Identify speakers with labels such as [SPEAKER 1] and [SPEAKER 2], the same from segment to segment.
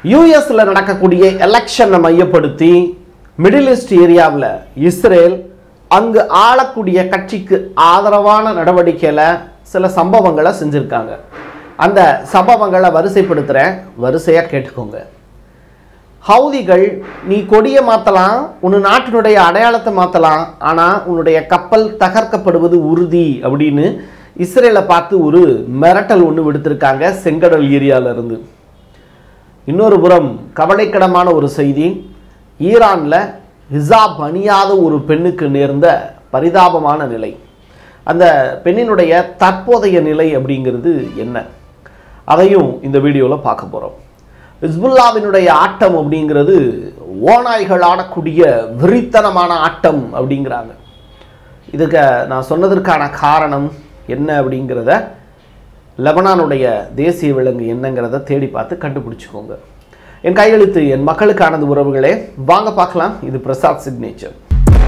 [SPEAKER 1] யூஎஸ்ல நடக்கக்கூடிய எலெக்ஷனை மையப்படுத்தி மிடில் ஈஸ்ட் ஏரியாவில் இஸ்ரேல் அங்கு ஆளக்கூடிய கட்சிக்கு ஆதரவான நடவடிக்கையில சில சம்பவங்களை செஞ்சிருக்காங்க அந்த சம்பவங்களை வரிசைப்படுத்துகிறேன் வரிசையாக கேட்டுக்கோங்க ஹவுதிகள் நீ கொடியை மாற்றலாம் உன் நாட்டினுடைய அடையாளத்தை மாற்றலாம் ஆனால் உன்னுடைய கப்பல் தகர்க்கப்படுவது உறுதி அப்படின்னு இஸ்ரேலை பார்த்து ஒரு மிரட்டல் ஒன்று விடுத்திருக்காங்க செங்கடல் ஏரியால இருந்து இன்னொரு புறம் கவலைக்கிடமான ஒரு செய்தி ஈரானில் ஹிசாப் அணியாத ஒரு பெண்ணுக்கு நேர்ந்த பரிதாபமான நிலை அந்த பெண்ணினுடைய தற்போதைய நிலை அப்படிங்கிறது என்ன அதையும் இந்த வீடியோவில் பார்க்க போகிறோம் ஹிஸ்புல்லாவினுடைய ஆட்டம் அப்படிங்கிறது ஓநாய்கள் ஆடக்கூடிய வெறித்தனமான ஆட்டம் அப்படிங்கிறாங்க இதுக்கு நான் சொன்னதற்கான காரணம் என்ன அப்படிங்கிறத லெபனானுடைய தேசிய விலங்கு என்னங்கிறத தேடி பார்த்து கண்டுபிடிச்சுக்கோங்க என் கையெழுத்து என் மக்களுக்கானது உறவுகளே வாங்க பார்க்கலாம் இது பிரசாத் சிக்னேச்சர்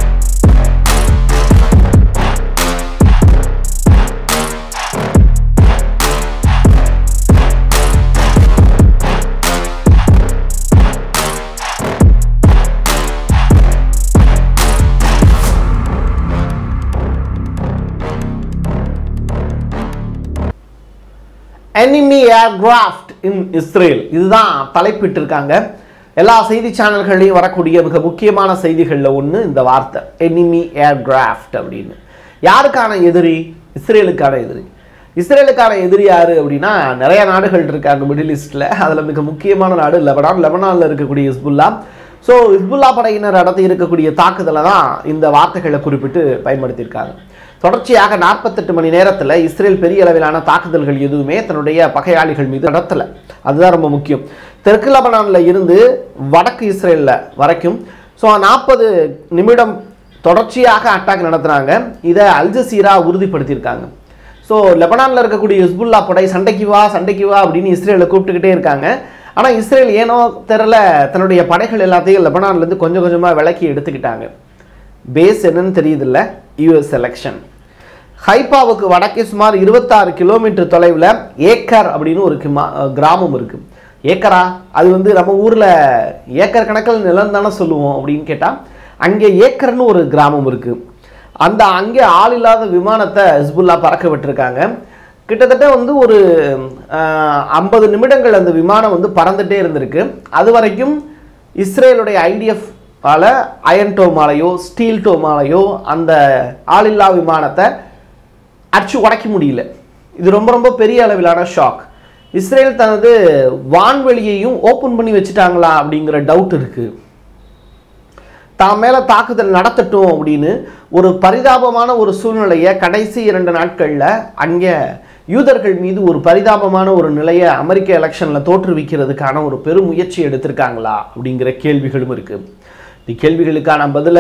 [SPEAKER 1] enemy aircraft இன் இஸ்ரேல் இதுதான் தலைப்பிட்டிருக்காங்க எல்லா செய்தி சேனல்களையும் வரக்கூடிய மிக முக்கியமான செய்திகளில் ஒன்று இந்த வார்த்தை enemy aircraft அப்படின்னு யாருக்கான எதிரி இஸ்ரேலுக்கான எதிரி இஸ்ரேலுக்கான எதிரி யாரு அப்படின்னா நிறைய நாடுகள் இருக்காங்க மிடில் ஈஸ்டில் அதில் மிக முக்கியமான நாடு லெபனான் லெபனானில் இருக்கக்கூடிய இஸ்புல்லா ஸோ இஸ்புல்லா படையினர் நடத்தி இருக்கக்கூடிய தாக்குதலை தான் இந்த வார்த்தைகளை குறிப்பிட்டு பயன்படுத்தியிருக்காங்க தொடர்ச்சியாக நாற்பத்தெட்டு மணி நேரத்தில் இஸ்ரேல் பெரிய அளவிலான தாக்குதல்கள் எதுவுமே தன்னுடைய பகையாளிகள் மீது நடத்தலை அதுதான் ரொம்ப முக்கியம் தெற்கு லெபனானில் இருந்து வடக்கு இஸ்ரேலில் வரைக்கும் ஸோ நாற்பது நிமிடம் தொடர்ச்சியாக அட்டாக் நடத்துனாங்க இதை அல்ஜசீரா உறுதிப்படுத்தியிருக்காங்க ஸோ லெபனானில் இருக்கக்கூடிய ஹிஸ்புல்லா படை சண்டைக்கு வா சண்டைக்கு வா அப்படின்னு இஸ்ரேலை கூப்பிட்டுக்கிட்டே இருக்காங்க ஆனால் இஸ்ரேல் ஏனோ தெரில தன்னுடைய படைகள் எல்லாத்தையும் லெபனான்லேருந்து கொஞ்சம் கொஞ்சமாக விலக்கி எடுத்துக்கிட்டாங்க பேஸ் என்னன்னு தெரியுதில்ல யூஎஸ் எலெக்ஷன் ஹைப்பாவுக்கு வடக்கே சுமார் இருபத்தாறு கிலோமீட்டர் தொலைவில் ஏக்கர் அப்படின்னு ஒரு கிமா- கிராமம் இருக்கு ஏக்கரா அது வந்து நம்ம ஊரில் ஏக்கர் கணக்கில் நிலம் தானே சொல்லுவோம் அப்படின்னு கேட்டால் அங்கே ஏக்கர்னு ஒரு கிராமம் இருக்கு அந்த அங்கே ஆள் இல்லாத விமானத்தை ஹிஸ்புல்லா பறக்க விட்டுருக்காங்க கிட்டத்தட்ட வந்து ஒரு ஐம்பது நிமிடங்கள் அந்த விமானம் வந்து பறந்துட்டே இருந்திருக்கு அது வரைக்கும் இஸ்ரேலுடைய ஐடிஎஃப் ஆல அயன் டோமாலையோ ஸ்டீல் டோமாலையோ அந்த ஆளில்லா விமானத்தை அடிச்சு உடைக்க முடியல இது ரொம்ப ரொம்ப பெரிய அளவிலான ஷாக் இஸ்ரேல் தனது வான்வெளியையும் ஓப்பன் பண்ணி வச்சுட்டாங்களா அப்படிங்கிற டவுட் இருக்குது தான் மேல தாக்குதல் நடத்தட்டும் அப்படின்னு ஒரு பரிதாபமான ஒரு சூழ்நிலையை கடைசி இரண்டு நாட்கள்ல அங்கே யூதர்கள் மீது ஒரு பரிதாபமான ஒரு நிலையை அமெரிக்க எலெக்ஷன்ல தோற்றுவிக்கிறதுக்கான ஒரு பெரும் முயற்சி எடுத்திருக்காங்களா அப்படிங்கிற கேள்விகளும் இருக்கு இந்த கேள்விகளுக்கான பதில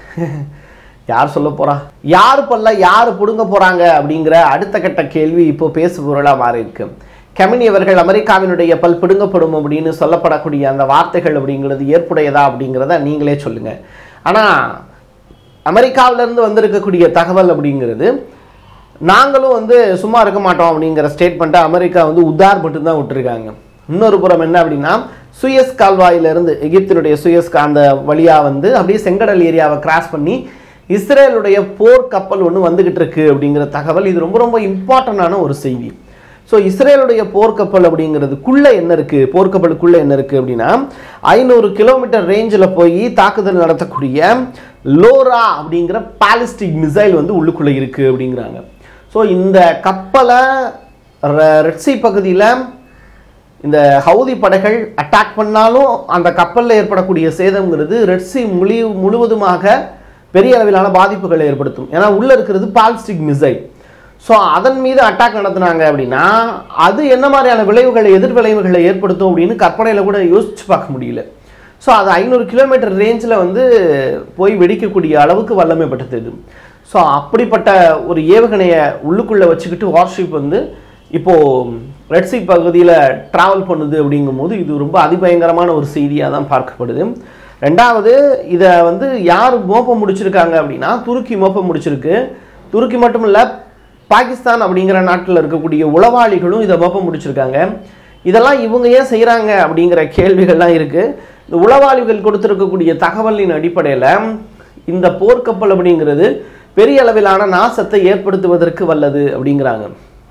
[SPEAKER 1] யார் சொல்ல போறா யார் பல்ல யார் பிடுங்க போறாங்க அப்படிங்கிற அடுத்த கட்ட கேள்வி இப்போ பேசு பொருளா மாறி இருக்கு கெமினி அவர்கள் அமெரிக்காவினுடைய பல் பிடுங்கப்படும் அப்படின்னு சொல்லப்படக்கூடிய அந்த வார்த்தைகள் அப்படிங்கிறது ஏற்புடையதா அப்படிங்கிறத நீங்களே சொல்லுங்க ஆனா அமெரிக்காவில இருந்து வந்திருக்கக்கூடிய தகவல் அப்படிங்கிறது நாங்களும் வந்து சும்மா இருக்க மாட்டோம் அப்படிங்கிற ஸ்டேட்மெண்ட்டை அமெரிக்கா வந்து உத்தார் மட்டும்தான் விட்டுருக்காங்க இன்னொரு புறம் என்ன அப்படின்னா சுயஸ் கால்வாயிலிருந்து எகிப்தினுடைய சுயஸ் கா- அந்த வழியா வந்து அப்படியே செங்கடல் ஏரியாவை கிராஸ் பண்ணி இஸ்ரேலுடைய போர் கப்பல் ஒன்று வந்துகிட்டு இருக்கு அப்படிங்கிற தகவல் இது ரொம்ப ரொம்ப இம்பார்ட்டண்டான ஒரு செய்தி ஸோ இஸ்ரேலுடைய போர்க்கப்பல் அப்படிங்கிறதுக்குள்ள என்ன இருக்கு போர்க்கப்பலுக்குள்ள என்ன இருக்கு அப்படின்னா ஐநூறு கிலோமீட்டர் ரேஞ்சில் போய் தாக்குதல் நடத்தக்கூடிய லோரா அப்படிங்கிற பாலிஸ்டிக் மிசைல் வந்து உள்ளுக்குள்ள இருக்கு அப்படிங்கிறாங்க ஸோ இந்த கப்பலை ரெட்சி பகுதியில் இந்த ஹவுதி படைகள் அட்டாக் பண்ணாலும் அந்த கப்பலில் ஏற்படக்கூடிய சேதம்ங்கிறது ரெட்சி முழு முழுவதுமாக பெரிய அளவிலான பாதிப்புகளை ஏற்படுத்தும் ஏன்னா உள்ள இருக்கிறது பாலிஸ்டிக் மிசைல் ஸோ அதன் மீது அட்டாக் நடத்துனாங்க அப்படின்னா அது என்ன மாதிரியான விளைவுகளை எதிர் விளைவுகளை ஏற்படுத்தும் அப்படின்னு கற்பனையில் கூட யோசிச்சு பார்க்க முடியல ஸோ அது ஐநூறு கிலோமீட்டர் ரேஞ்சில் வந்து போய் வெடிக்கக்கூடிய அளவுக்கு வல்லமை பெற்றது இது ஸோ அப்படிப்பட்ட ஒரு ஏவுகணையை உள்ளுக்குள்ளே வச்சுக்கிட்டு வார்ஷிப் வந்து இப்போது ரெட்சி பகுதியில் ட்ராவல் பண்ணுது அப்படிங்கும்போது இது ரொம்ப அதிபயங்கரமான ஒரு செய்தியாக தான் பார்க்கப்படுது ரெண்டாவது இதை வந்து யார் மோப்பம் முடிச்சிருக்காங்க அப்படின்னா துருக்கி மோப்பம் முடிச்சிருக்கு துருக்கி மட்டும் இல்லை பாகிஸ்தான் அப்படிங்கிற நாட்டில் இருக்கக்கூடிய உளவாளிகளும் இதை மோப்பம் முடிச்சிருக்காங்க இதெல்லாம் இவங்க ஏன் செய்கிறாங்க அப்படிங்கிற கேள்விகள்லாம் இருக்குது இந்த உளவாளிகள் கொடுத்துருக்கக்கூடிய தகவலின் அடிப்படையில் இந்த போர்க்கப்பல் அப்படிங்கிறது பெரிய அளவிலான நாசத்தை ஏற்படுத்துவதற்கு வல்லது அப்படிங்கிறாங்க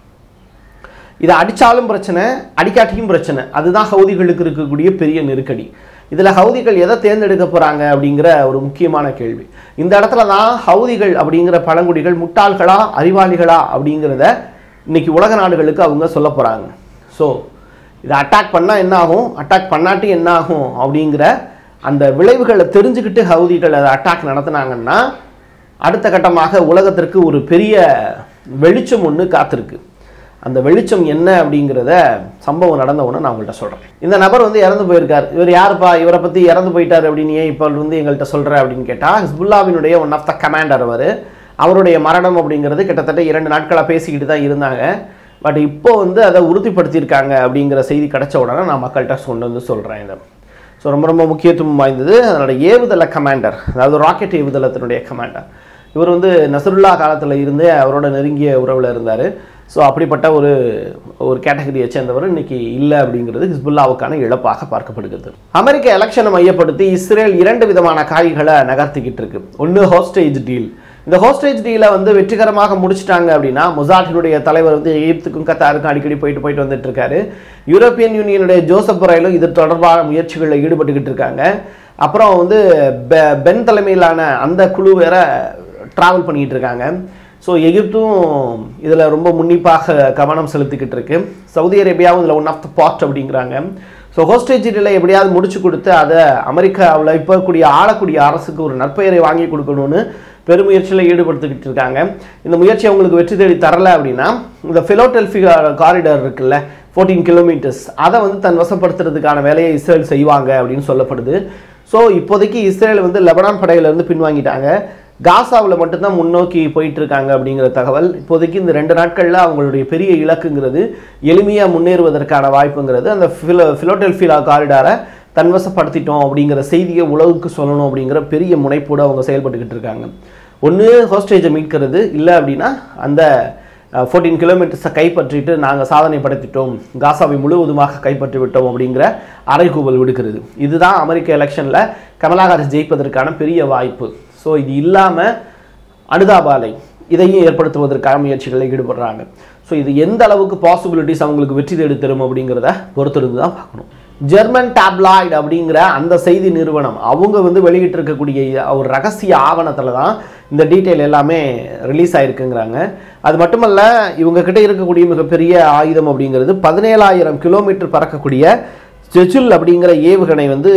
[SPEAKER 1] இதை அடித்தாலும் பிரச்சனை அடிக்காட்டியும் பிரச்சனை அதுதான் ஹவுதிகளுக்கு இருக்கக்கூடிய பெரிய நெருக்கடி இதில் ஹவுதிகள் எதை தேர்ந்தெடுக்க போகிறாங்க அப்படிங்கிற ஒரு முக்கியமான கேள்வி இந்த இடத்துல தான் ஹவுதிகள் அப்படிங்கிற பழங்குடிகள் முட்டாள்களா அறிவாளிகளா அப்படிங்கிறத இன்னைக்கு உலக நாடுகளுக்கு அவங்க சொல்ல போகிறாங்க ஸோ இதை அட்டாக் பண்ணால் என்ன ஆகும் அட்டாக் பண்ணாட்டி என்ன ஆகும் அப்படிங்கிற அந்த விளைவுகளை தெரிஞ்சுக்கிட்டு ஹவுதிகள் அதை அட்டாக் நடத்துனாங்கன்னா அடுத்த கட்டமாக உலகத்திற்கு ஒரு பெரிய வெளிச்சம் ஒன்று காத்திருக்கு அந்த வெளிச்சம் என்ன அப்படிங்கிறத சம்பவம் நடந்த உடனே நான் உங்கள்கிட்ட சொல்கிறேன் இந்த நபர் வந்து இறந்து போயிருக்கார் இவர் யாருப்பா இவரை பற்றி இறந்து போயிட்டார் அப்படின்னு ஏன் இப்போ வந்து எங்கள்கிட்ட சொல்கிற அப்படின்னு கேட்டால் ஹிஸ்புல்லாவினுடைய ஒன் ஆஃப் த கமாண்டர் அவர் அவருடைய மரணம் அப்படிங்கிறது கிட்டத்தட்ட இரண்டு நாட்களாக பேசிக்கிட்டு தான் இருந்தாங்க பட் இப்போ வந்து அதை உறுதிப்படுத்தியிருக்காங்க அப்படிங்கிற செய்தி கிடைச்ச உடனே நான் மக்கள்கிட்ட கொண்டு வந்து சொல்கிறேன் இதை ஸோ ரொம்ப ரொம்ப முக்கியத்துவம் வாய்ந்தது அதனோட ஏவுதள கமாண்டர் அதாவது ராக்கெட் ஏவுதளத்தினுடைய கமாண்டர் இவர் வந்து நசருல்லா காலத்தில் இருந்து அவரோட நெருங்கிய உறவில் இருந்தார் ஸோ அப்படிப்பட்ட ஒரு ஒரு கேட்டகரியை சேர்ந்தவர் இன்னைக்கு இல்லை அப்படிங்கிறது ஹிஸ்புல்லாவுக்கான இழப்பாக பார்க்கப்படுகிறது அமெரிக்க எலெக்ஷனை மையப்படுத்தி இஸ்ரேல் இரண்டு விதமான காய்களை நகர்த்திக்கிட்டு இருக்கு ஒன்று ஹோஸ்டேஜ் டீல் இந்த ஹோஸ்டேஜ் டீலை வந்து வெற்றிகரமாக முடிச்சிட்டாங்க அப்படின்னா மொசாட்டினுடைய தலைவர் வந்து எகிப்துக்கும் கத்தாருக்கும் அடிக்கடி போயிட்டு போயிட்டு வந்துட்டு இருக்காரு யூரோப்பியன் யூனியனுடைய ஜோசப் பொரையிலும் இது தொடர்பான முயற்சிகளில் ஈடுபட்டுக்கிட்டு இருக்காங்க அப்புறம் வந்து பெ- பென் தலைமையிலான அந்த குழு வேற ட்ராவல் பண்ணிக்கிட்டு இருக்காங்க ஸோ எகிப்தும் இதில் ரொம்ப முன்னிப்பாக கவனம் செலுத்திக்கிட்டு இருக்கு சவுதி அரேபியாவும் இதில் ஒன் ஆஃப் த பார்ட் அப்படிங்கிறாங்க ஸோ ஹோஸ்டேஜ் டீலை எப்படியாவது முடிச்சு கொடுத்து அதை அமெரிக்காவில் இப்போ கூடிய ஆளக்கூடிய அரசுக்கு ஒரு நற்பெயரை வாங்கி கொடுக்கணும்னு பெருமுயற்சியில் ஈடுபடுத்திக்கிட்டு இருக்காங்க இந்த முயற்சி அவங்களுக்கு வெற்றி தேடி தரல அப்படின்னா இந்த ஃபிலோடெல்ஃபியா காரிடார் இருக்குல்ல ஃபோர்டீன் கிலோமீட்டர்ஸ் அதை வந்து தன் வசப்படுத்துறதுக்கான வேலையை இஸ்ரேல் செய்வாங்க அப்படின்னு சொல்லப்படுது ஸோ இப்போதைக்கு இஸ்ரேல் வந்து லெபனான் படையிலேருந்து பின்வாங்கிட்டாங்க காசாவில் மட்டும்தான் முன்னோக்கி போயிட்டு இருக்காங்க அப்படிங்கிற தகவல் இப்போதைக்கு இந்த ரெண்டு நாட்களில் அவங்களுடைய பெரிய இலக்குங்கிறது எளிமையாக முன்னேறுவதற்கான வாய்ப்புங்கிறது அந்த ஃபிலோ ஃபிலோடெல்ஃபியா காரிடாரை தன்வசப்படுத்திட்டோம் அப்படிங்கிற செய்தியை உலகுக்கு சொல்லணும் அப்படிங்கிற பெரிய முனைப்போடு அவங்க செயல்பட்டுக்கிட்டு இருக்காங்க ஒன்று ஹோஸ்டேஜை மீட்கிறது இல்லை அப்படின்னா அந்த ஃபோர்டீன் கிலோமீட்டர்ஸை கைப்பற்றிட்டு நாங்கள் சாதனை படைத்திட்டோம் காசாவை முழுவதுமாக கைப்பற்றி விட்டோம் அப்படிங்கிற அறைகூவல் விடுக்கிறது இதுதான் அமெரிக்க எலெக்ஷனில் கமலா ஹாரிஸ் ஜெயிப்பதற்கான பெரிய வாய்ப்பு ஸோ இது இல்லாமல் அனுதாபாலை இதையும் ஏற்படுத்துவதற்கான முயற்சிகளில் ஈடுபடுறாங்க ஸோ இது எந்த அளவுக்கு பாசிபிலிட்டிஸ் அவங்களுக்கு வெற்றி தேடி தரும் அப்படிங்கிறத பொறுத்திருந்து தான் பார்க்கணும் ஜெர்மன் டேப்லாய்டு அப்படிங்கிற அந்த செய்தி நிறுவனம் அவங்க வந்து வெளியிட்டிருக்கக்கூடிய ஒரு ரகசிய ஆவணத்தில் தான் இந்த டீட்டெயில் எல்லாமே ரிலீஸ் ஆயிருக்குங்கிறாங்க அது மட்டுமல்ல இவங்க கிட்ட இருக்கக்கூடிய மிகப்பெரிய ஆயுதம் அப்படிங்கிறது பதினேழாயிரம் கிலோமீட்டர் பறக்கக்கூடிய ஜெஜுல் அப்படிங்கிற ஏவுகணை வந்து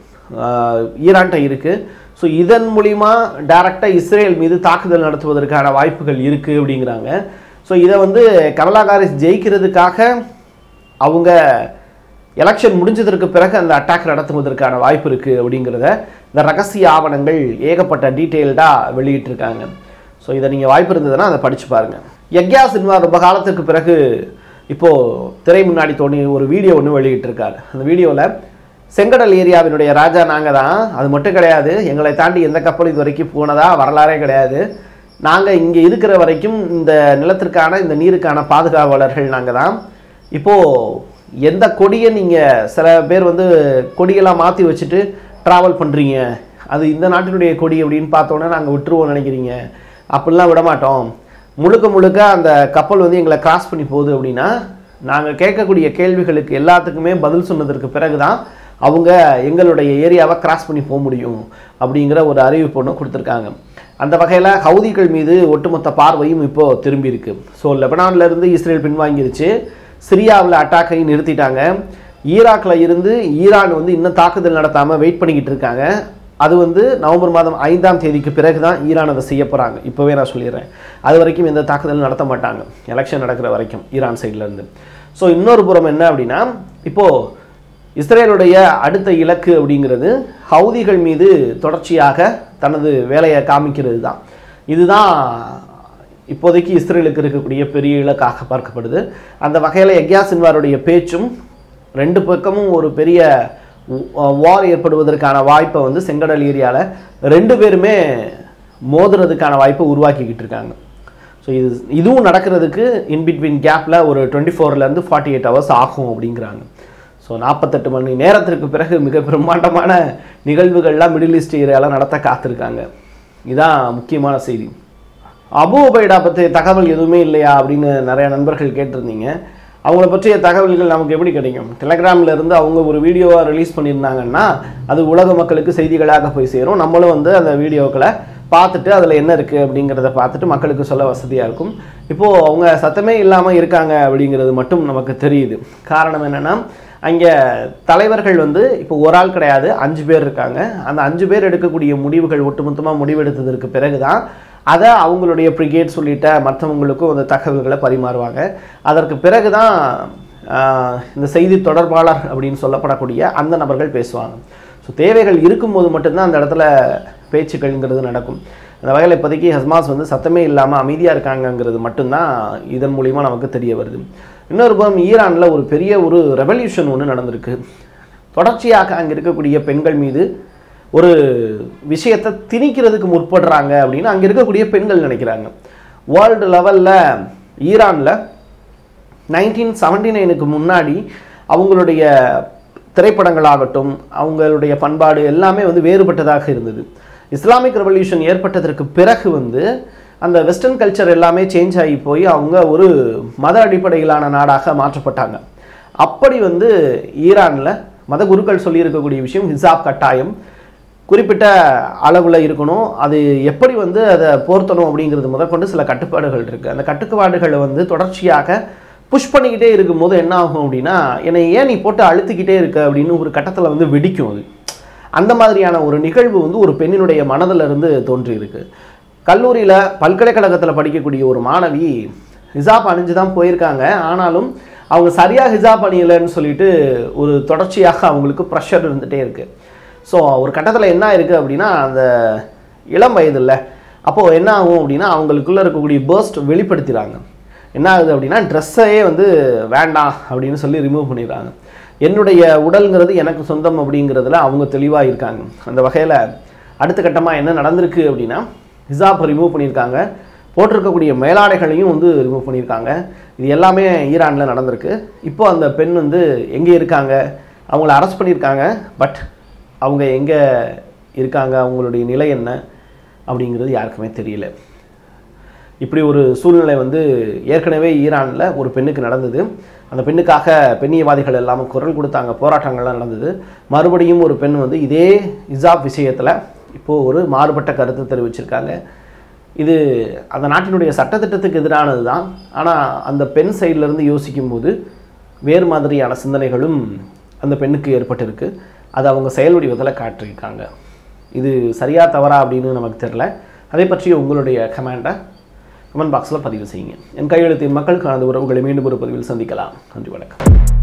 [SPEAKER 1] ஆஹ், ஈரான்ட்ட இருக்குது ஸோ இதன் மூலிமா டைரக்டாக இஸ்ரேல் மீது தாக்குதல் நடத்துவதற்கான வாய்ப்புகள் இருக்குது அப்படிங்கிறாங்க ஸோ இதை வந்து கமலா ஹாரிஸ் ஜெயிக்கிறதுக்காக அவங்க எலெக்ஷன் முடிஞ்சதற்கு பிறகு அந்த அட்டாக் நடத்துவதற்கான வாய்ப்பு இருக்குது அப்படிங்கிறத இந்த ரகசிய ஆவணங்கள் ஏகப்பட்ட டீட்டெயில்டாக வெளியிட்டிருக்காங்க ஸோ இதை நீங்கள் வாய்ப்பு இருந்ததுன்னா அதை படித்து பாருங்கள் யக்யா சின்வா ரொம்ப காலத்துக்கு பிறகு இப்போது திரை முன்னாடி தோணி ஒரு வீடியோ ஒன்று வெளியிட்டிருக்காரு அந்த வீடியோவில் செங்கடல் ஏரியாவினுடைய ராஜா நாங்கள் தான் அது மட்டும் கிடையாது எங்களை தாண்டி எந்த கப்பல் இது வரைக்கும் போனதா வரலாறே கிடையாது நாங்கள் இங்கே இருக்கிற வரைக்கும் இந்த நிலத்திற்கான இந்த நீருக்கான பாதுகாவலர்கள் நாங்கள் தான் இப்போது எந்த கொடியை நீங்கள் சில பேர் வந்து கொடியெல்லாம் மாற்றி வச்சுட்டு ட்ராவல் பண்ணுறீங்க அது இந்த நாட்டினுடைய கொடி அப்படின்னு பார்த்தோன்னே நாங்கள் விட்டுருவோம் நினைக்கிறீங்க அப்படிலாம் விட மாட்டோம் முழுக்க முழுக்க அந்த கப்பல் வந்து எங்களை கிராஸ் பண்ணி போகுது அப்படின்னா நாங்கள் கேட்கக்கூடிய கேள்விகளுக்கு எல்லாத்துக்குமே பதில் சொன்னதற்கு பிறகு தான் அவங்க எங்களுடைய ஏரியாவை கிராஸ் பண்ணி போக முடியும் அப்படிங்கிற ஒரு அறிவிப்பு ஒன்று கொடுத்துருக்காங்க அந்த வகையில் ஹவுதிகள் மீது ஒட்டுமொத்த பார்வையும் இப்போ திரும்பி இருக்கு ஸோ லெபனான்ல இருந்து இஸ்ரேல் பின்வாங்கிருச்சு சிரியாவில் அட்டாக்கை நிறுத்திட்டாங்க ஈராக்கில் இருந்து ஈரான் வந்து இன்னும் தாக்குதல் நடத்தாமல் வெயிட் பண்ணிக்கிட்டு இருக்காங்க அது வந்து நவம்பர் மாதம் ஐந்தாம் தேதிக்கு பிறகு தான் ஈரான் அதை செய்ய போகிறாங்க இப்போவே நான் சொல்லிடுறேன் அது வரைக்கும் எந்த தாக்குதலும் நடத்த மாட்டாங்க எலெக்ஷன் நடக்கிற வரைக்கும் ஈரான் side ல இருந்து ஸோ இன்னொரு புறம் என்ன அப்படின்னா இப்போது இஸ்ரேலுடைய அடுத்த இலக்கு அப்படிங்கிறது ஹவுதிகள் மீது தொடர்ச்சியாக தனது வேலையை காமிக்கிறது தான் இதுதான் இப்போதைக்கு இஸ்ரேலுக்கு இருக்கக்கூடிய பெரிய இலக்காக பார்க்கப்படுது அந்த வகையில் எக்யா சின்வாருடைய பேச்சும் ரெண்டு பக்கமும் ஒரு பெரிய வார் ஏற்படுவதற்கான வாய்ப்பை வந்து செங்கடல் ஏரியாவில் ரெண்டு பேருமே மோதுறதுக்கான வாய்ப்பை உருவாக்கிக்கிட்டு இருக்காங்க ஸோ ஸோ இது இதுவும் நடக்கிறதுக்கு இன் பிட்வீன் கேப்பில் ஒரு டுவெண்ட்டி ஃபோர்லேருந்து ஃபார்ட்டி எயிட் ஹவர்ஸ் ஆகும் அப்படிங்கிறாங்க ஸோ நாற்பத்தெட்டு மணி நேரத்திற்கு பிறகு மிக பிரம்மாண்டமான நிகழ்வுகள்லாம் மிடில் ஈஸ்ட் ஏரியாவில் நடத்த காத்திருக்காங்க இதான் முக்கியமான செய்தி அபு உபைடா பற்றிய தகவல் எதுவுமே இல்லையா அப்படின்னு நிறைய நண்பர்கள் கேட்டிருந்தீங்க அவங்கள பற்றிய தகவல்கள் நமக்கு எப்படி கிடைக்கும் டெலகிராமில் இருந்து அவங்க ஒரு வீடியோவாக ரிலீஸ் பண்ணியிருந்தாங்கன்னா அது உலக மக்களுக்கு செய்திகளாக போய் சேரும் நம்மளும் வந்து அந்த வீடியோக்களை பார்த்துட்டு அதில் என்ன இருக்குது அப்படிங்கிறத பார்த்துட்டு மக்களுக்கு சொல்ல வசதியாக இருக்கும் இப்போது அவங்க சத்தமே இல்லாமல் இருக்காங்க அப்படிங்கிறது மட்டும் நமக்கு தெரியுது காரணம் என்னென்னா அங்கே தலைவர்கள் வந்து இப்போ ஒரு ஆள் கிடையாது அஞ்சு பேர் இருக்காங்க அந்த அஞ்சு பேர் எடுக்கக்கூடிய முடிவுகள் ஒட்டுமொத்தமாக முடிவெடுத்ததற்கு பிறகு தான் அதை அவங்களுடைய பிரிகேட் சொல்லிட்ட மற்றவங்களுக்கும் அந்த தகவல்களை பரிமாறுவாங்க அதற்கு பிறகு தான் இந்த செய்தி தொடர்பாளர் அப்படின்னு சொல்லப்படக்கூடிய அந்த நபர்கள் பேசுவாங்க ஸோ தேவைகள் இருக்கும்போது மட்டும்தான் அந்த இடத்துல பேச்சுக்கள்ங்கிறது நடக்கும் அந்த வகையில் இப்போதைக்கு ஹஸ்மாஸ் வந்து சத்தமே இல்லாமல் அமைதியாக இருக்காங்கங்கிறது மட்டும்தான் இதன் மூலிமா நமக்கு தெரிய வருது இன்னொரு புறம் ஈரானில் ஒரு பெரிய ஒரு ரெவல்யூஷன் ஒன்று நடந்திருக்கு தொடர்ச்சியாக அங்கே இருக்கக்கூடிய பெண்கள் மீது ஒரு விஷயத்தை திணிக்கிறதுக்கு முற்படுறாங்க அப்படின்னு அங்கே இருக்கக்கூடிய பெண்கள் நினைக்கிறாங்க வேர்ல்டு லெவலில் ஈரானில் நைன்டீன் செவன்டி நைனுக்கு முன்னாடி அவங்களுடைய திரைப்படங்களாகட்டும் அவங்களுடைய பண்பாடு எல்லாமே வந்து வேறுபட்டதாக இருந்தது இஸ்லாமிக் ரெவல்யூஷன் ஏற்பட்டதற்கு பிறகு வந்து அந்த வெஸ்டர்ன் கல்ச்சர் எல்லாமே சேஞ்ச் ஆகி போய் அவங்க ஒரு மத அடிப்படையிலான நாடாக மாற்றப்பட்டாங்க அப்படி வந்து ஈரானில் மத குருக்கள் சொல்லியிருக்கக்கூடிய விஷயம் ஹிசாப் கட்டாயம் குறிப்பிட்ட அளவில் இருக்கணும் அது எப்படி வந்து அதை போர்த்தணும் அப்படிங்கிறது முதற்கொண்டு சில கட்டுப்பாடுகள் இருக்குது அந்த கட்டுப்பாடுகளை வந்து தொடர்ச்சியாக புஷ் பண்ணிக்கிட்டே இருக்கும்போது என்ன ஆகும் அப்படின்னா என்னை ஏன் நீ போட்டு அழுத்திக்கிட்டே இருக்க அப்படின்னு ஒரு கட்டத்தில் வந்து வெடிக்கும் அது அந்த மாதிரியான ஒரு நிகழ்வு வந்து ஒரு பெண்ணினுடைய மனதில் இருந்து தோன்றி இருக்கு கல்லூரியில் பல்கலைக்கழகத்தில் படிக்கக்கூடிய ஒரு மாணவி ஹிசாப் அணிஞ்சு தான் போயிருக்காங்க ஆனாலும் அவங்க சரியாக ஹிசாப் அணியலைன்னு சொல்லிட்டு ஒரு தொடர்ச்சியாக அவங்களுக்கு ப்ரெஷர் இருந்துகிட்டே இருக்குது ஸோ ஒரு கட்டத்தில் என்ன இருக்குது அப்படின்னா அந்த இளம் வயதில் அப்போது என்ன ஆகும் அப்படின்னா அவங்களுக்குள்ளே இருக்கக்கூடிய பேர்ஸ்ட் வெளிப்படுத்திடுறாங்க என்ன ஆகுது அப்படின்னா ட்ரெஸ்ஸையே வந்து வேண்டாம் அப்படின்னு சொல்லி ரிமூவ் பண்ணிடுறாங்க என்னுடைய உடல்ங்கிறது எனக்கு சொந்தம் அப்படிங்கிறதுல அவங்க தெளிவாக இருக்காங்க அந்த வகையில் அடுத்த கட்டமாக என்ன நடந்திருக்கு அப்படின்னா ஹிசாப் ரிமூவ் பண்ணியிருக்காங்க போட்டிருக்கக்கூடிய மேலாடைகளையும் வந்து ரிமூவ் பண்ணியிருக்காங்க இது எல்லாமே ஈரானில் நடந்திருக்கு இப்போ அந்த பெண் வந்து எங்கே இருக்காங்க அவங்கள அரெஸ்ட் பண்ணியிருக்காங்க பட் அவங்க எங்கே இருக்காங்க அவங்களுடைய நிலை என்ன அப்படிங்கிறது யாருக்குமே தெரியல இப்படி ஒரு சூழ்நிலை வந்து ஏற்கனவே ஈரானில் ஒரு பெண்ணுக்கு நடந்தது அந்த பெண்ணுக்காக பெண்ணியவாதிகள் எல்லாம் குரல் கொடுத்தாங்க போராட்டங்கள்லாம் நடந்தது மறுபடியும் ஒரு பெண் வந்து இதே இசாப் விஷயத்தில் இப்போது ஒரு மாறுபட்ட கருத்து தெரிவிச்சிருக்காங்க இது அந்த நாட்டினுடைய சட்டத்திட்டத்துக்கு எதிரானது தான் ஆனால் அந்த பெண் சைட்லேருந்து யோசிக்கும்போது வேறு மாதிரியான சிந்தனைகளும் அந்த பெண்ணுக்கு ஏற்பட்டிருக்கு அது அவங்க செயல் வடிவத்தில் காட்டியிருக்காங்க இது சரியா தவறா அப்படின்னு நமக்கு தெரில அதை பற்றி உங்களுடைய கமெண்டை கமெண்ட் பாக்ஸில் பதிவு செய்யுங்க என் கையெழுத்தின் மக்களுக்கான உறவுகளை மீண்டும் ஒரு பதிவில் சந்திக்கலாம் நன்றி வணக்கம்